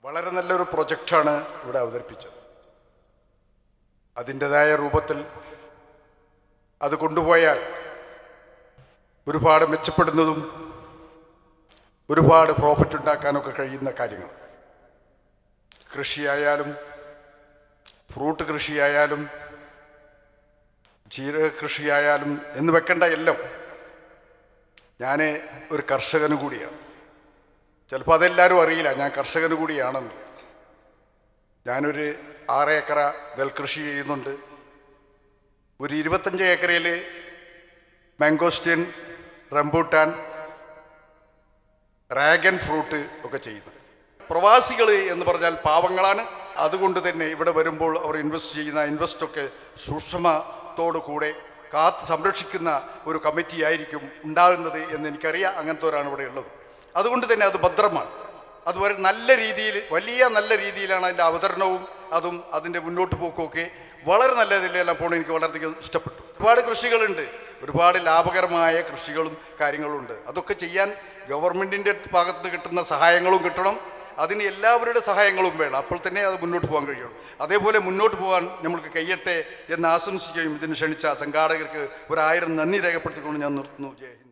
വളരെ നല്ലൊരു പ്രൊജക്റ്റാണ് ഇവിടെ അവതരിപ്പിച്ചത് അതിൻ്റെതായ രൂപത്തിൽ അത് കൊണ്ടുപോയാൽ ഒരുപാട് മെച്ചപ്പെടുന്നതും ഒരുപാട് പ്രോഫിറ്റ് ഉണ്ടാക്കാനൊക്കെ കഴിയുന്ന കാര്യങ്ങൾ കൃഷിയായാലും ഫ്രൂട്ട് കൃഷിയായാലും ജീരക കൃഷിയായാലും എന്ന് വെക്കേണ്ട എല്ലാം ഞാൻ ഒരു കർഷകന് കൂടിയാണ് ചിലപ്പോൾ അതെല്ലാവരും അറിയില്ല ഞാൻ കർഷകന് കൂടിയാണെന്ന് ഞാനൊരു ആറ് ഏക്കറ നെൽകൃഷി ചെയ്യുന്നുണ്ട് ഒരു ഇരുപത്തഞ്ച് ഏക്കറയിൽ മാംഗോസ്റ്റീൻ റംബൂട്ടാൻ ഡ്രാഗൺ ഫ്രൂട്ട് ഒക്കെ ചെയ്യുന്നു പ്രവാസികൾ എന്ന് പറഞ്ഞാൽ പാവങ്ങളാണ് അതുകൊണ്ട് തന്നെ ഇവിടെ വരുമ്പോൾ അവർ ഇൻവെസ്റ്റ് ചെയ്യുന്ന ഇൻവെസ്റ്റൊക്കെ സൂക്ഷ്മത്തോടു കൂടെ കാത്ത് സംരക്ഷിക്കുന്ന ഒരു കമ്മിറ്റി ആയിരിക്കും ഉണ്ടാകുന്നത് എന്ന് എനിക്കറിയാം അങ്ങനത്തെ ഇവിടെ ഉള്ളത് അതുകൊണ്ട് തന്നെ അത് ഭദ്രമാണ് അതുവരെ നല്ല രീതിയിൽ വലിയ നല്ല രീതിയിലാണ് അതിൻ്റെ അവതരണവും അതും അതിൻ്റെ മുന്നോട്ട് പോക്കുമൊക്കെ വളരെ നല്ല ഇതിലെല്ലാം പോകണം എനിക്ക് വളരെയധികം ഇഷ്ടപ്പെട്ടു ഒരുപാട് കൃഷികളുണ്ട് ഒരുപാട് ലാഭകരമായ കൃഷികളും കാര്യങ്ങളും ഉണ്ട് അതൊക്കെ ചെയ്യാൻ ഗവൺമെൻറ്റിൻ്റെ ഭാഗത്ത് കിട്ടുന്ന സഹായങ്ങളും കിട്ടണം അതിന് എല്ലാവരുടെ സഹായങ്ങളും വേണം അപ്പോൾ തന്നെ അത് മുന്നോട്ട് പോകാൻ കഴിയുള്ളൂ അതേപോലെ മുന്നോട്ട് പോകാൻ നമ്മൾക്ക് കഴിയട്ടെ എന്ന് ആശംസിക്കുകയും ഇതിന് ക്ഷണിച്ച സംഘാടകർക്ക് ഒരായിരം നന്ദി രേഖപ്പെടുത്തിക്കൊണ്ട് ഞാൻ നിർത്തുന്നു ജയ് ഹിന്ദ്